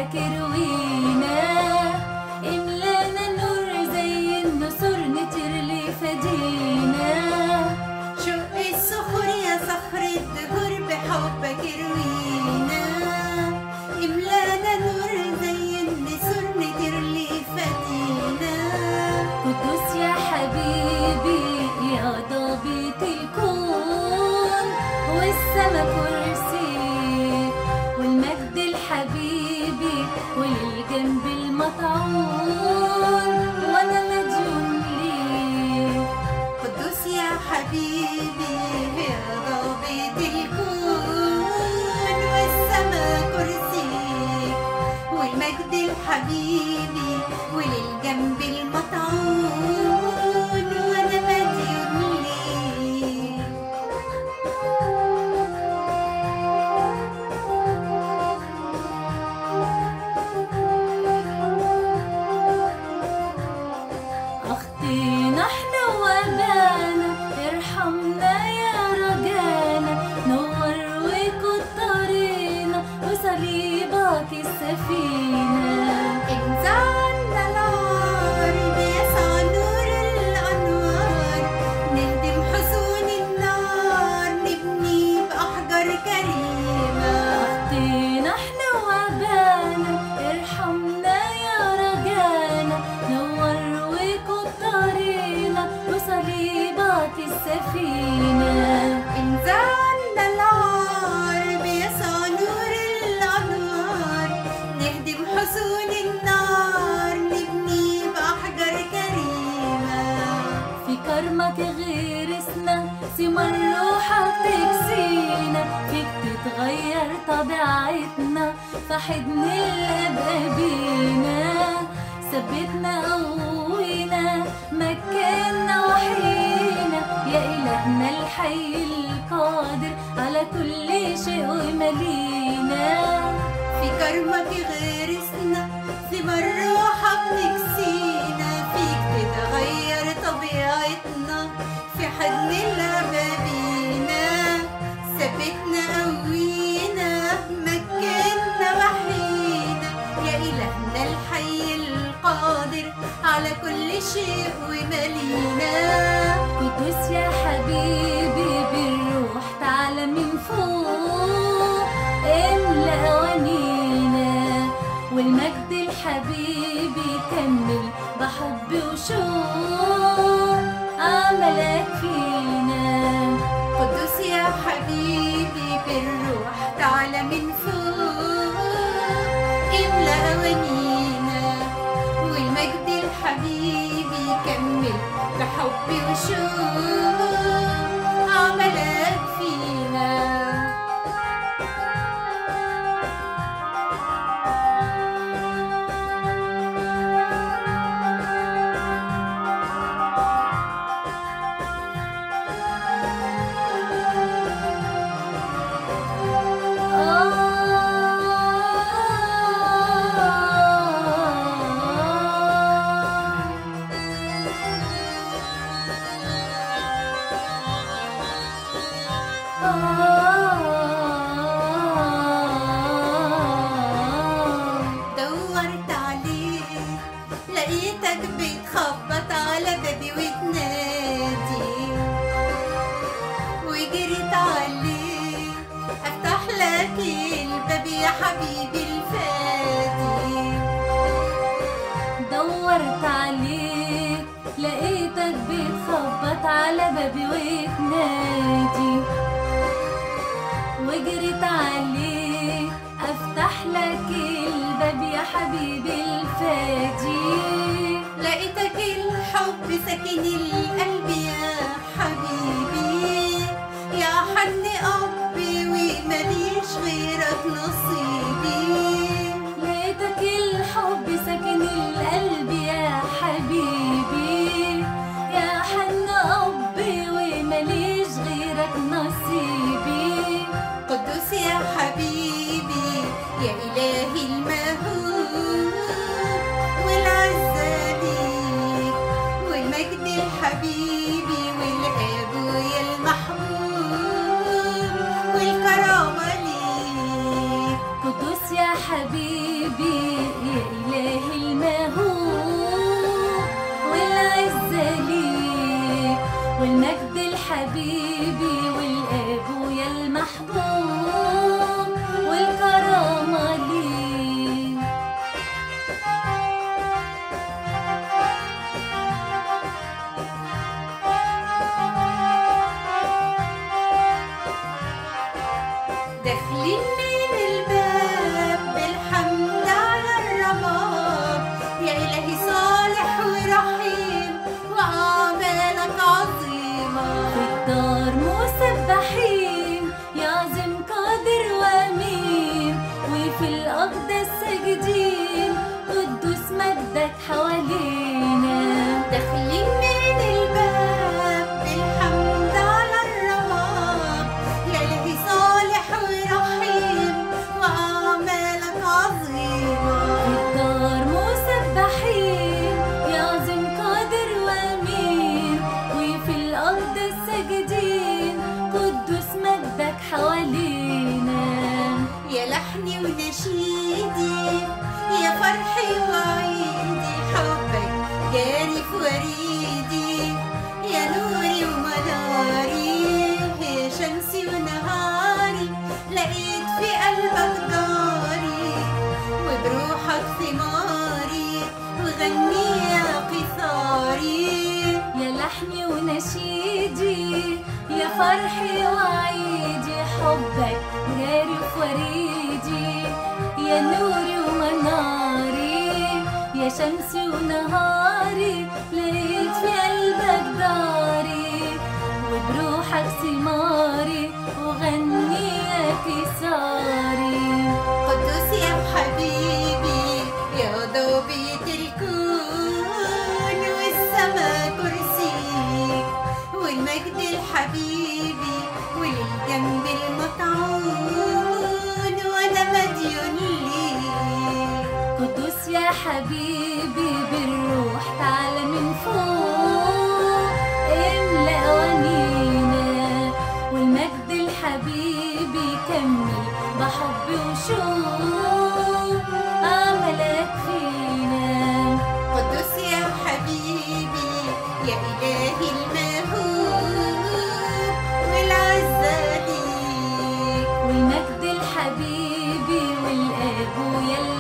حبك روينا املانا نور زي النسور نطير لفدينا شق الصخور يا صخر الدهور بحبك روينا املانا نور زي النسور نطير لفتينا قدوس يا حبيبي يا ضابط الكون والسما كرسي والمجد الحبيبي وللجنب المطعون وانا مديون ليك قدوس يا حبيبي يا ضابط الكون والسما كرسيك والمجد الحبيبي وللجنب المطعون وانا مديون ليك أخطينا احنا وأبانا ارحمنا يا رجانا نور وكترينا وصليبك السفينة انزعنا العار بيسعى نور الأنوار نهدم حصون النار نبني بأحجار كريمة أخطينا احنا وأبانا ارحمنا يا رجانا نور وكترينا وصليبك السفينة انزعنا العار بيسعى نور الأنوار نهدم حصون النار نبني بأحجار كريمة في كرمك غرسنا ثمار روحك تكسينا فيك تتغير طبيعتنا في حضن الأب بينا ثبتنا قوينا مكنا وحينا يا إلهنا الحي القادر على كل شيء وملينا في كرمك غرسنا ثمار روحك نكسينا فيك تتغير طبيعتنا في حضن الأبابينا ثبتنا قوينا مكنا وحينا يا إلهنا الحي القادر على كل شيء وملينا قدوس يا حبيبي بالروح تعالى من فوق املى ونينا والمجد الحبيبي كمل بحب وشوق عملك فينا قدوس يا حبيبي بالروح تعالى من فوق املأ أوانينا والمجد الحبيبي كمل بحب وشوق عملك فينا دورت عليك لقيتك بتخبط على بابي وتنادي وجريت عليك افتح لك الباب يا حبيبي الفادي دورت عليك لقيتك بتخبط على بابي وتنادي وجريت عليك افتح لك الباب يا حبيبي الفادي لقيتك الحب ساكن القلب يا حبيبي يا حن أبي ومليش غيرك نصيبي لقيتك الحب ساكن القلب يا حبيبي يا حن أبي ومليش غيرك نصيبي قدوس يا حبيبي يا إلهي المهول والعزة ليك والمجد الحبيبي والآب يا المحبوب والكرامة ليك لحني ونشيدي يا فرحي وعيدي حبك جاري في وريدي يا نوري ومناري يا شمسي ونهاري لقيت في قلبك داري وبروحك ثماري وغني يا قصاري يا لحني ونشيدي يا فرحي وعيدي حبك غاري في وريدي يا نوري ومناري يا شمسي ونهاري لقيت في قلبك داري وبروحك ثماري وغني يا كساري قدوس يا حبيبي يا ضابط الكون والسما كرسيك والمجد الحبيبي وللجنب المطعون وانا مديون ليك قدوس يا حبيبي بالروح تعالى من فوق املأ ونينا والمجد الحبيبي كمل بحب وشوق عملك فينا قدوس يا حبيبي يا إلهي المهوب والعزة ليك والمجد الحبيبي والاب ويا